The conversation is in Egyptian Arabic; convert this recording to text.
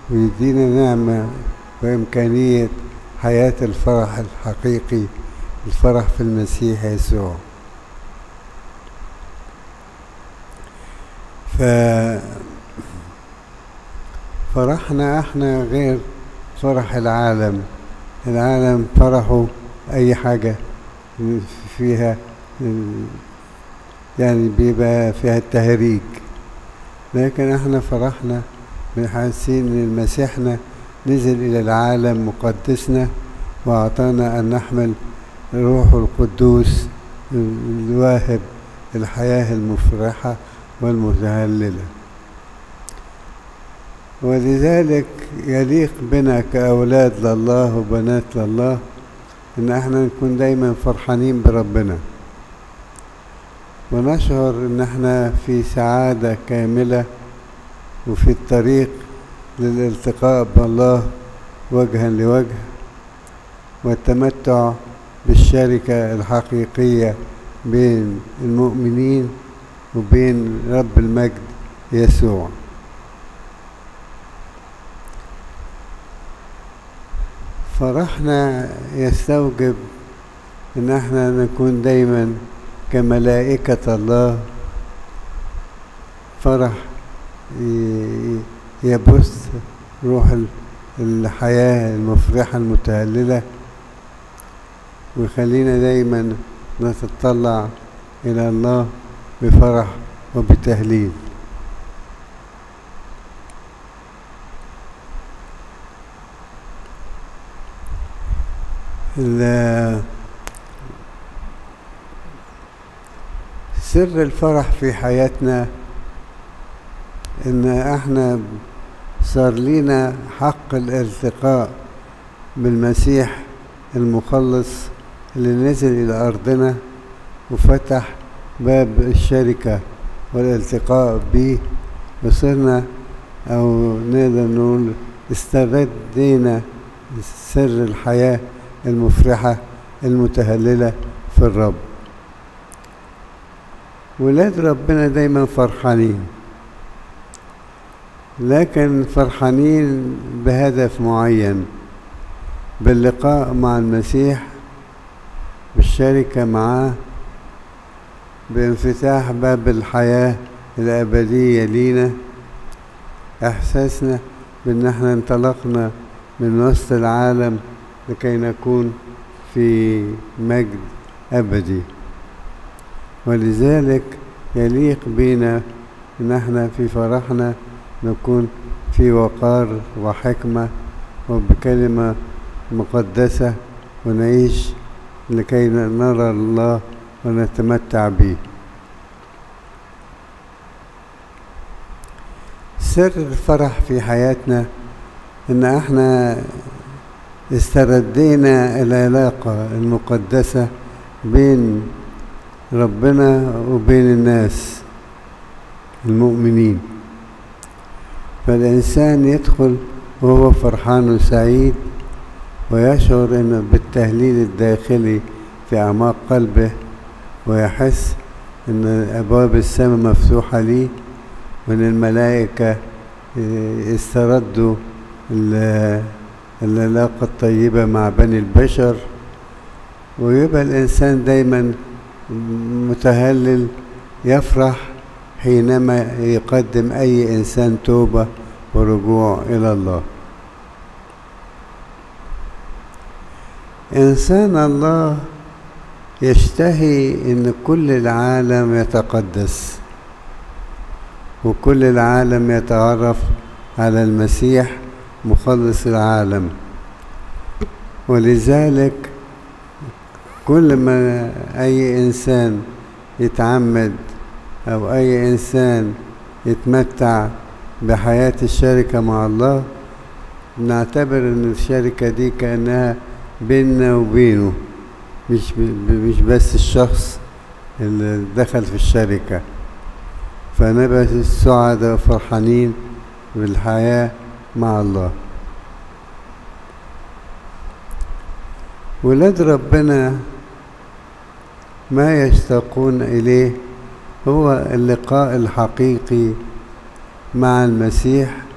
ويدينا نعمة وإمكانية حياة الفرح الحقيقي الفرح في المسيح يسوع ف فرحنا احنا غير فرح العالم العالم فرحه اي حاجة فيها يعني بيبقى فيها التهريج لكن احنا فرحنا بحاسين ان مسيحنا نزل الى العالم مقدسنا واعطانا ان نحمل روح القدوس الواهب الحياة المفرحة والمتهللة ولذلك يليق بنا كأولاد لله وبنات لله إن احنا نكون دايما فرحانين بربنا ونشعر إن احنا في سعادة كاملة وفي الطريق للالتقاء بالله وجها لوجه والتمتع بالشركة الحقيقية بين المؤمنين وبين رب المجد يسوع فرحنا يستوجب ان احنا نكون دايما كملائكة الله فرح يبث روح الحياة المفرحة المتهللة ويخلينا دايما نتطلع إلى الله بفرح وبتهليل سر الفرح في حياتنا ان احنا صار لينا حق الالتقاء بالمسيح المخلص اللي نزل الى ارضنا وفتح باب الشركة والالتقاء به وصرنا او نقدر نقول استردينا سر الحياة المفرحة المتهللة في الرب ولاد ربنا دايما فرحانين لكن فرحانين بهدف معين باللقاء مع المسيح بالشركة معاه بانفتاح باب الحياة الأبدية لينا إحساسنا بأن احنا انطلقنا من وسط العالم لكي نكون في مجد أبدي ولذلك يليق بنا ان احنا في فرحنا نكون في وقار وحكمة وبكلمة مقدسة ونعيش لكي نرى الله ونتمتع به سر الفرح في حياتنا ان احنا استردينا العلاقة المقدسة بين ربنا وبين الناس المؤمنين فالإنسان يدخل وهو فرحان وسعيد ويشعر إنه بالتهليل الداخلي في أعماق قلبه ويحس إن أبواب السماء مفتوحة ليه وإن الملائكة استردوا العلاقة الطيبة مع بني البشر ويبقى الإنسان دايما متهلل يفرح حينما يقدم أي إنسان توبة ورجوع إلى الله إنسان الله يشتهي أن كل العالم يتقدس وكل العالم يتعرف على المسيح مخلص العالم ولذلك كل ما أي إنسان يتعمد أو أي إنسان يتمتع بحياة الشركة مع الله نعتبر أن الشركة دي كأنها بيننا وبينه مش مش بس الشخص اللي دخل في الشركة فنبقى السعداء فرحانين بالحياة مع الله ولاد ربنا ما يشتاقون إليه هو اللقاء الحقيقي مع المسيح